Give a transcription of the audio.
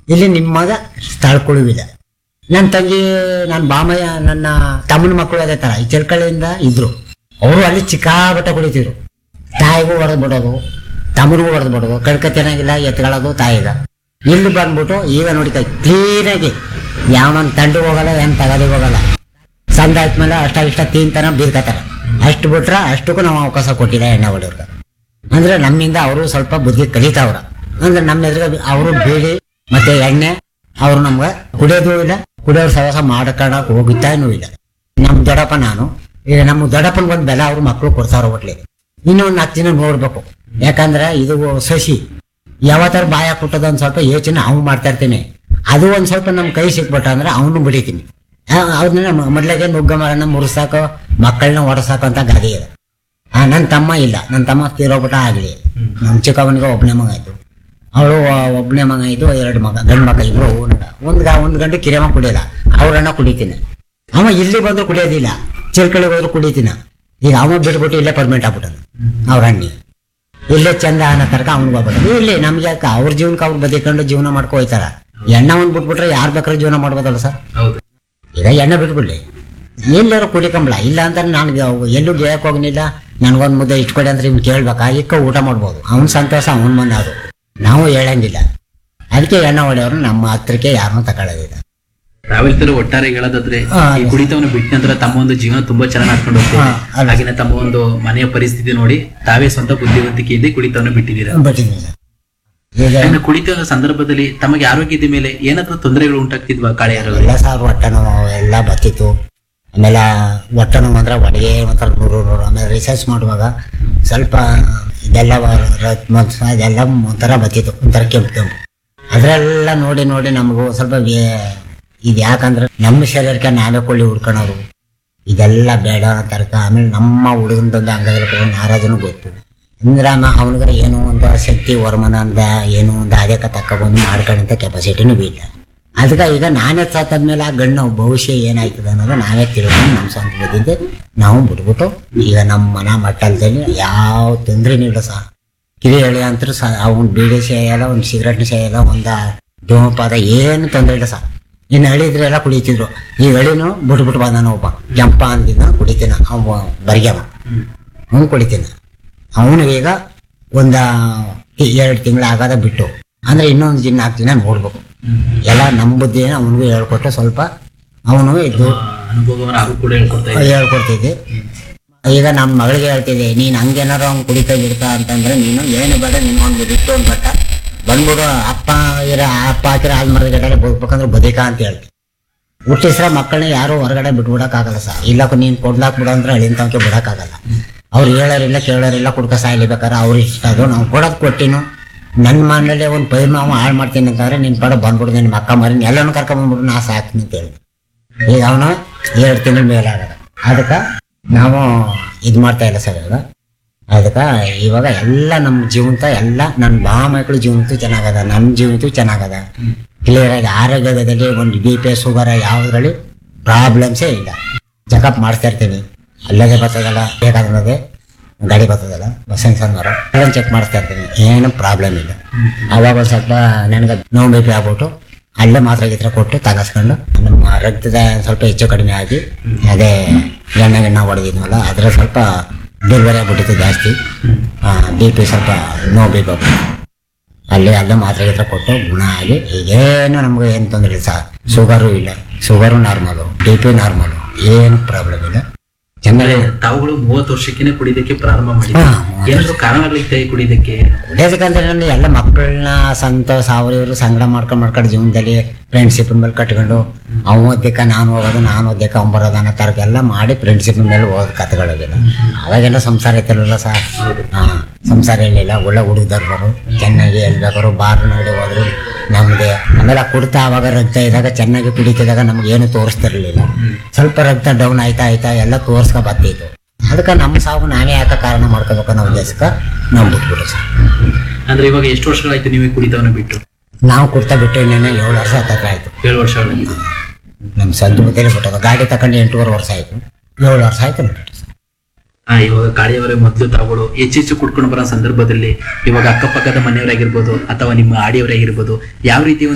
ಇಲ್ಲಿ ನಿಮ್ಮ ಮಗ ತಳ್ಕೊಳ್ಳುವಿಲ್ಲ ನನ್ನ ತಂಗಿ ನನ್ನ ಬಾಮಯ್ಯ ನನ್ನ ತಮ್ಮನ ಮಕ್ಕಳು ಅದೇ ತರ ಈ ಚಿಲ್ಕಳಿಂದ ಇದ್ರು ಅವರು ಅಲ್ಲಿ ಚಿಕ್ಕಾಬಟ್ಟ ಕುಡಿತಿದ್ರು ತಾಯಿಗೂ ಹೊಡೆದು ಬಿಡೋದು ತಮ್ಮನಿಗೂ ಹೊಡೆದು ಬಿಡೋದು ಕಡ್ಕ ಚೆನ್ನಾಗಿಲ್ಲ ಎತ್ಕೊಳ್ಳೋದು ತಾಯಿಗ ಇಲ್ಲಿ ಬಂದ್ಬಿಟ್ಟು ಈಗ ನೋಡಿಕ ಕ್ಲೀನಾಗಿ ಯಾವನ್ ತಂಡಿಗೆ ಹೋಗಲ್ಲ ಏನ್ ತಗದಿ ಹೋಗಲ್ಲ ಸಂದ ಆದ್ಮೇಲೆ ಅಷ್ಟ ಇಷ್ಟ ತಿಂತಾನ ಬೀರ್ಕತಾರ ಅಷ್ಟು ಬಿಟ್ರ ಅಷ್ಟಕ್ಕೂ ನಾವು ಅವಕಾಶ ಕೊಟ್ಟಿಲ್ಲ ಎಣ್ಣೆ ಹೊಡೆಯವ್ರಿಗೆ ಅಂದ್ರೆ ನಮ್ಮಿಂದ ಅವರು ಸ್ವಲ್ಪ ಬುದ್ಧಿ ಕಲಿತಾವ್ರ ಅಂದ್ರೆ ನಮ್ಮ ಎದುರಿಗೆ ಅವರು ಬೀಡಿ ಮತ್ತೆ ಎಣ್ಣೆ ಅವ್ರು ನಮ್ಗೆ ಕುಡಿಯೋದು ಇಲ್ಲ ಕುಡಿಯೋರು ಸಹವಾಸ ಮಾಡ್ಕೊಳಕ್ ಹೋಗುತ್ತಾನೂ ಇಲ್ಲ ನಮ್ ದೊಡ್ಡಪ್ಪ ನಾನು ಈಗ ನಮ್ಮ ದೊಡ್ಡಪ್ಪನ ಒಂದು ಬೆಲೆ ಅವ್ರ ಮಕ್ಕಳು ಕೊಡ್ತಾರ ಒಟ್ಲಿ ಇನ್ನೂ ಒಂದು ನಾಲ್ಕು ದಿನ ನೋಡ್ಬೇಕು ಯಾಕಂದ್ರೆ ಇದು ಸಸಿ ಯಾವತ್ತಾರ ಬಾಯ ಕೊಟ್ಟದ ಒಂದ್ ಸ್ವಲ್ಪ ಯೋಚನೆ ಅವ್ನು ಮಾಡ್ತಾ ಇರ್ತೀನಿ ಅದು ಒಂದ್ ಸ್ವಲ್ಪ ನಮ್ ಕೈ ಸಿಕ್ಬಿಟ್ಟ ಅಂದ್ರೆ ಅವನು ಬಿಡಿತೀನಿ ಅವ್ರನ್ನ ಮೊದ್ಲಿಗೆ ನುಗ್ಗ ಮರನ ಮುರ್ಸಾಕೋ ಮಕ್ಕಳನ್ನ ಹೊಡಸಾಕೋ ಅಂತ ಗಾದಿ ಇದೆ ಆ ನನ್ನ ತಮ್ಮ ಇಲ್ಲ ನನ್ನ ತಮ್ಮ ತೀರೋಗ್ಬಿಟ್ಟ ಆಗ್ಲಿ ನಮ್ಮ ಚಿಕ್ಕವನಿಗೆ ಒಬ್ಬನೇ ಮಗ ಆಯ್ತು ಅವಳು ಒಬ್ಬನೇ ಮಗ ಇದ್ದು ಎರಡು ಮಗ ಗಂಡು ಮಗ ಇಬ್ರು ಒಂದ್ ಒಂದ್ ಗ- ಒಂದ್ ಗಂಟೆ ಕಿರಿಯಮ್ಮ ಕುಡಿಯಲ್ಲ ಅವ್ರನ್ನ ಕುಡಿತೀನಿ ಅವ ಇಲ್ಲಿ ಬಂದ್ರು ಕುಡಿಯೋದಿಲ್ಲ ಚಿಲ್ಕಳಿಗೆ ಹೋದ್ರು ಕುಡಿತೀನ ಈಗ ಅವ ಬಿಟ್ಬಿಟ್ಟು ಇಲ್ಲೇ ಪರ್ಮನೆಂಟ್ ಆಗ್ಬಿಟ್ಟನು ಅವ್ರ ಅಣ್ಣಿ ಇಲ್ಲೇ ಚಂದ ಅನ್ನೋ ತನಕ ಅವ್ನಿಗೆ ಹೋಗ್ಬಿಟ್ಟು ಇಲ್ಲಿ ನಮ್ಗೆ ಯಾಕೆ ಅವ್ರ ಜೀವನಕ್ಕೆ ಅವ್ರು ಬದಿಕೊಂಡು ಜೀವನ ಮಾಡ್ಕೊ ಹೋಯ್ತಾರ ಎಣ್ಣೆ ಒಂದ್ ಬಿಟ್ಬಿಟ್ರೆ ಯಾರು ಬೇಕಾದ್ರೂ ಜೀವನ ಮಾಡ್ಬೋದಲ್ಲ ಸರ್ ಹೌದು ಈಗ ಎಣ್ಣೆ ಬಿಟ್ಬಿಡ್ಲಿ ಎಲ್ಲರೂ ಕುಡಿಕಂಬಳ ಇಲ್ಲ ಅಂತ ನಾನು ಎಲ್ಲೂ ಗೆಳಕ್ ಹೋಗ್ನಿಲ್ಲ ನನ್ಗೊಂದ್ ಮುದ್ದೆ ಇಟ್ಕೊಡಿ ಅಂದ್ರೆ ಇವ್ನು ಕೇಳ್ಬೇಕಾ ಇಕ್ಕ ಊಟ ಮಾಡ್ಬೋದು ಅವ್ನ ಸಂತೋಷ ಅವನ ಮನೆ ಅದು ನಾವು ಹೇಳಂಗಿಲ್ಲ ಅದಕ್ಕೆ ಎಣ್ಣೆ ಹೊಡೆಯವರು ನಮ್ಮ ಹತ್ರಕ್ಕೆ ಯಾರನ್ನೂ ತಗೊಳ್ಳೋದಿಲ್ಲ ನಾವೆಲ್ತರೂ ಒಟ್ಟಾರೆ ಹೇಳೋದಾದ್ರೆ ಹಾ, ಈ ಕುಡಿತವನ್ನು ಬಿಟ್ಟ ನಂತರ ತಮ್ಮ ಒಂದು ಜೀವನ ತುಂಬಾ ಚೆನ್ನಾಗಿ ನಡ್ಕೊಂಡು ಹೋಗ್ತೇವೆ ಹಾ, ಅಲ್ಲ. ಹಾಗೆ ತಮ್ಮ ಒಂದು ಮನೆಯ ಪರಿಸ್ಥಿತಿ ನೋಡಿ ತಾವೇ ಸ್ವಂತ ಬುದ್ಧಿವಂತಿಕೆಯಿಂದ ಕುಡಿತವನ್ನು ಬಿಟ್ಟಿದ್ದೀರಾ ಬಿಟ್ಟಿದ್ದೀನಿ ಸರ್. ಈಗ ಇನ್ನು ಕುಡಿತದ ಸಂದರ್ಭದಲ್ಲಿ ತಮಗೆ ಆರೋಗ್ಯದ ಮೇಲೆ ಏನಾದ್ರೂ ತೊಂದರೆಗಳು ಉಂಟಾಗ್ತಿದ್ವಾ ಕಾಳೆಯರಲ್ಲಿ ಎಲ್ಲ ಸಾರು ಹೊಟ್ಟೆ ನೋವು ಎಲ್ಲ ಬತ್ತಿತ್ತು ಆಮೇಲೆ ಹೊಟ್ಟೆ ನೋವು ಅಂದ್ರೆ ಒಡೆಗೆ ಒಂಥರ ನೂರು ನೂರು ಆಮೇಲೆ ರಿಸರ್ಚ್ ಮಾಡುವಾಗ ಸ್ವಲ್ಪ ಇದೆಲ್ಲ ರ- ಮೊದ್ಲು ಅದೆಲ್ಲ ಒಂಥರ ಬತ್ತಿತ್ತು ಒಂಥರ ಕೆಂಪು ಕೆಂಪು ಅದರೆಲ್ಲ ನೋಡಿ ನೋಡಿ ನಮಗೂ ಸ್ವಲ್ಪ ವೇ- ಇದು ಯಾಕಂದ್ರೆ ನಮ್ಮ ಶರೀರಕ್ಕೆ ನಾವೇ ಕೊಳ್ಳಿ ಹುಡ್ಕೊಳೋರು ಇದೆಲ್ಲ ಬೇಡ ತರ್ಕ ಆಮೇಲೆ ನಮ್ಮ ಹುಡುಗನದೊಂದು ಅಂಗದಲ್ಲಿ ನಾರಾಜನು ಗೊತ್ತು ಅಂದ್ರೆ ಅವನಿಗೆ ಏನೋ ಒಂದು ಶಕ್ತಿ ವರ್ಮನ ಅಂದ ಏನೋ ಒಂದು ಆದೇಕ ತಕ್ಕ ಬಂದು ಮಾಡ್ಕೊಳ್ಳೋಂಥ ಕೆಪಾಸಿಟಿನೂ ಇಲ್ಲ ಅದಕ್ಕೆ ಈಗ ನಾನೇ ಸತ್ತಾದ್ಮೇಲೆ ಆ ಗಣ್ಣು ಭವಿಷ್ಯ ಏನಾಯ್ತದೆ ಅನ್ನೋದು ನಾವೇ ತಿಳ್ಕೊಂಡು ನಮ್ಮ ಸ್ವಂತ ಬುದ್ಧಿಂದ ನಾವು ಬಿಟ್ಬಿಟ್ಟು ಈಗ ನಮ್ಮ ಮನ ಮಟ್ಟದಲ್ಲಿ ಯಾವ ತೊಂದರೆನೂ ಇಲ್ಲ ಸಹ ಕಿರಿ ಎಳೆ ಅಂತೂ ಸ ಅವ್ನು ಬೀಡಿ ಸೇಯಲ್ಲ ಒಂದು ಸಿಗರೆಟ್ನ ಸೇಯಲ್ಲ ಒಂದು ಧೂಮಪಾದ ಏನು ತೊಂದರೆ ಇಲ್ಲ ಸಹ ಇನ್ನು ಹಳಿದ್ರೆ ಎಲ್ಲ ಕುಡಿತಿದ್ರು ಈ ಹಳಿನು ಬಿಟ್ಬಿಟ್ಟು ಬಂದಾನ ಒಬ್ಬ ಕೆಂಪ ಅಂದಿದ್ದ ಕುಡಿತೀನ ಅವ ಬರ್ಗ್ಯವ ಅವನು ಕುಡಿತೀನ ಅವನಿಗೆ ಈಗ ಒಂದ ಎರಡು ತಿಂಗಳು ಆಗದ ಬಿಟ್ಟು ಅಂದ್ರೆ ಇನ್ನೊಂದು ದಿನ ನಾಲ್ಕು ದಿನ ನೋಡ್ಬೇಕು ಎಲ್ಲ ನಮ್ಮ ಬುದ್ಧಿನ ಅವನಿಗೂ ಹೇಳ್ಕೊಟ್ಟು ಸ್ವಲ್ಪ ಅವನು ಇದು ಅನುಭವವನ್ನು ಅವರು ಕೂಡ ಹೇಳ್ಕೊಡ್ತಾ ಇದ್ದಾರೆ ಹೇಳ್ಕೊಡ್ತಿದ್ದೆ ಈಗ ನಮ್ಮ ಮಗಳಿಗೆ ಹೇಳ್ತಿದ್ದೆ ನೀನ್ ಹಂಗೇನಾರು ಅವ್ನು ಕುಡಿತಾ ಬಿಡ್ತಾ ಅಂತಂದ್ರೆ ನೀನು ಏನು ಬೇಡ ನೀನು ಒಂದು ಬಿಟ್ಟು ಒಂದು ಬಟ್ಟ ಬಂದ್ಬಿಡು ಅಪ್ಪ ಇರ ಅಪ್ಪ ಹಾಕಿರ ಹಾಲು ಮರದ ಗಡ್ಡೆ ಬದುಕ್ಬೇಕಂದ್ರೆ ಬದುಕ ಅಂತ ಹೇಳ್ತಿ ಹುಟ್ಟಿಸ್ರ ಮಕ್ಕಳನ್ನ ಯಾರು ಹೊರಗಡೆ ಬಿಟ್ಬಿಡಕ್ಕಾಗಲ್ಲ ಸರ್ ಇಲ್ಲ ನೀನ್ ಕೊಡ್ಲಾಕ್ ಬಿಡು ಅಂದ್ರೆ ಅಳಿಂತವಕ್ಕೆ ಬಿಡಕ್ಕಾಗಲ್ಲ ಅವ್ರು ಹೇಳೋರಿಲ್ಲ ಕೇಳೋರಿಲ್ಲ ಕುಡ್ಕ ಸಾಯ್ಲಿ ಬೇಕಾದ್ರೆ ಅವ್ರು ಇಷ್ಟ ಅದು ನಾವು ಕೊಡೋದು ಕೊಟ್ಟಿನು ನನ್ನ ಮನೇಲಿ ಒಂದು ಪೈರ್ ನಾವು ಹಾಳು ಮಾಡ್ತೀನಿ ಅಂತಂದ್ರೆ ನಿನ್ ಪಡ ಬಂದ್ಬಿಡು ನಿನ್ನ ಮಕ್ಕ ಮರಿ ಎಲ್ಲನೂ ಕರ್ಕೊಂಡ್ಬಂದ್ಬಿಡು ನಾ ಸಾಕ್ತೀನಿ ಅಂತ ಹೇಳಿ ಈಗ ಅವನು ಎರಡು ತಿಂಗಳ ಮೇಲೆ ಆಗದ ಅದಕ್ಕೆ ನಾವು ಇದು ಮಾಡ್ತಾ ಇಲ್ಲ ಸರ್ ಇವಾಗ ಅದಕ್ಕೆ ಇವಾಗ ಎಲ್ಲ ನಮ್ಮ ಜೀವಂತ ಎಲ್ಲ ನನ್ನ ಬಾ ಮಕ್ಕಳು ಜೀವಂತು ಚೆನ್ನಾಗದ ನಮ್ಮ ಜೀವಂತು ಚೆನ್ನಾಗದ ಕ್ಲಿಯರ್ ಆಗಿ ಆರೋಗ್ಯದಲ್ಲಿ ಒಂದು ಬಿ ಪಿ ಶುಗರ್ ಯಾವುದ್ರಲ್ಲಿ ಪ್ರಾಬ್ಲಮ್ಸೇ ಇಲ್ಲ ಚೆಕಪ್ ಮಾಡಿಸ್ತಾ ಇರ್ತೀನಿ ಅಲ್ಲದೆ ಬರ್ತದಲ್ಲ ಬೇಕಾದ್ರೆ ಗಾಡಿ ಬರ್ತದಲ್ಲ ಬಸ್ಸಿನ ಸಂದವರು ಅದನ್ನು ಚೆಕ್ ಮಾಡಿಸ್ತಾ ಇರ್ತೀನಿ ಏನು ಪ್ರಾಬ್ಲಮ್ ಇಲ್ಲ ಅವಾಗ ಒಂದು ಸ್ವಲ್ಪ ನನಗೆ ನೋವು ಬಿ ಪಿ ಆಗ್ಬಿಟ್ಟು ಅಲ್ಲೇ ಮಾತ್ರ ಗಿತ್ರ ಕೊಟ್ಟು ತಗಸ್ಕೊಂಡು ನಮ್ಮ ರಕ್ತದ ಸ್ವಲ್ಪ ಹೆಚ್ಚು ಕಡಿಮೆ ಆಗಿ ಅದೇ ಎಣ್ಣೆ ಗಿಣ್ಣ ಹೊಡೆದಿದ್ವಲ್ಲ ಅದ್ರ ಸ್ವಲ್ಪ ಡೆಲಿವರಿ ಆಗ್ಬಿಟ್ಟಿತ್ತು ಜಾಸ್ತಿ ಬಿ ಪಿ ಸ್ವಲ್ಪ ನೋವು ಬಿ ಪಿ ಅಲ್ಲಿ ಅಲ್ಲೇ ಮಾತ್ರೆ ಗಿತ್ರ ಕೊಟ್ಟು ಗುಣ ಆಗಿ ಈಗೇನು ನಮ್ಗೆ ಏನು ತೊಂದರೆ ಇಲ್ಲ ಸರ್ ಶುಗರು ಇಲ್ಲ sugar normal B P normal ಏನು ಪ್ರಾಬ್ಲಮ್ ಇಲ್ಲ ಚೆನ್ನಾಗಿ ತಾವುಗಳು ಮೂವತ್ತು ವರ್ಷಕ್ಕೇನೆ ಕುಡಿದಕ್ಕೆ ಪ್ರಾರಂಭ ಹಾ, ಮಾಡಿದ್ರು ಮೂವತ್ತು ಏನಾದ್ರು ಕಾರಣಗಳಿತ್ತೆ ಕುಡಿದಕ್ಕೆ ಕುಡಿಯೋದಕ್ಕಂದ್ರೆ ನಾನು ಎಲ್ಲ ಮಕ್ಕಳನ್ನ ಸಂತೋಷ ಅವ್ರು ಇವರು ಸಂಗಡ ಮಾಡ್ಕೊಂಡು ಮಾಡ್ಕೊಂಡು ಜೀವನದಲ್ಲಿ ಫ್ರೆಂಡ್ಶಿಪ್ ಮೇಲೆ ಕಟ್ಕೊಂಡು ಅವ್ನು ಓದ್ದಕ್ಕ ನಾನು ಹೋಗೋದು ನಾನು ಓದ್ದಕ್ಕ ಅವ್ನು ಬರೋದು ಅನ್ನೋ ಥರದ್ದು ಎಲ್ಲ ಮಾಡಿ ಫ್ರೆಂಡ್ಶಿಪ್ ಮೇಲೆ ಹೋಗೋದು ಕಥೆಗಳಿಗೆಲ್ಲ ಅವಾಗೆಲ್ಲ ಸಂಸಾರ ಇತ್ತಿರಲಿಲ್ಲ ಸರ್ ಹಾಂ ಸಂಸಾರ ಇರಲಿಲ್ಲ ಒಳ್ಳೆ ಹುಡುಗರು ಚೆನ್ನಾಗಿ ಎಲ್ಲಿ ಬೇಕಾದ್ರು ಬಾರ್ ನೋಡಿ ಹೋದ್ರು ನಮ್ದೆ ಆಮೇಲೆ ಆ ಕುಡ್ತಾ ಅವಾಗ ರಕ್ತ ಇದ್ದಾಗ ಚೆನ್ನಾಗಿ ಕುಡಿತಿದ್ದಾಗ ನಮ್ಗೆ ಏನು ತೋರಿಸ್ತಿರ್ಲಿಲ್ಲ ಸ್ವಲ್ಪ ರಕ್ತ ಡೌನ್ ಆಯ್ತಾ ಆಯ್ತಾ ಎಲ್ಲ ತೋರ್ಸ್ಕೊ ಬರ್ತಿತ್ತು ಅದಕ್ಕೆ ನಮ್ಮ ಸಾವು ನಾವೇ ಯಾಕೆ ಕಾರಣ ಮಾಡ್ಕೋಬೇಕು ಅನ್ನೋ ಉದ್ದೇಶಕ್ಕೆ ನಾವು ಬಿಟ್ಬಿಟ್ಟು ಸರ್ ಅಂದ್ರೆ ಇವಾಗ ಎಷ್ಟು ವರ್ಷಗಳಾಯ್ತು ನೀವು ಈ ಕುಡಿತವನ್ನು ಬಿಟ್ಟು ನಾವು ಕುರ್ತಾ ಬಿಟ್ಟು ಇನ್ನೇನು ಏಳು ವರ್ಷ ಹತ್ತಿರ ಆಯ್ತು ಏಳು ವರ್ಷಗಳಾಗಿದೆ ನಮ್ಮ ಸ್ವಂತ ಬುದ್ಧಿಯಲ್ಲಿ ಬಿಟ್ಟೋದು ಗಾಡಿ ತಗೊಂಡು ಎಂಟೂವರೆ ವರ್ಷ ಆಯ್ತು ಏಳು ವರ್ಷ ಆಯ್ತು ಬಿಟ್ಟು ಆ, ಇವಾಗ ಕಾಳಿಯವರೇ ಮೊದಲು ತಾವುಗಳು ಹೆಚ್ಚೆಚ್ಚು ಕುಡ್ಕೊಂಡು ಬರೋ ಸಂದರ್ಭದಲ್ಲಿ ಇವಾಗ ಅಕ್ಕಪಕ್ಕದ ಮನೆಯವರಾಗಿರ್ಬೋದು ಅಥವಾ ನಿಮ್ಮ ಆಡಿಯವರಾಗಿರ್ಬೋದು ಯಾವ ರೀತಿ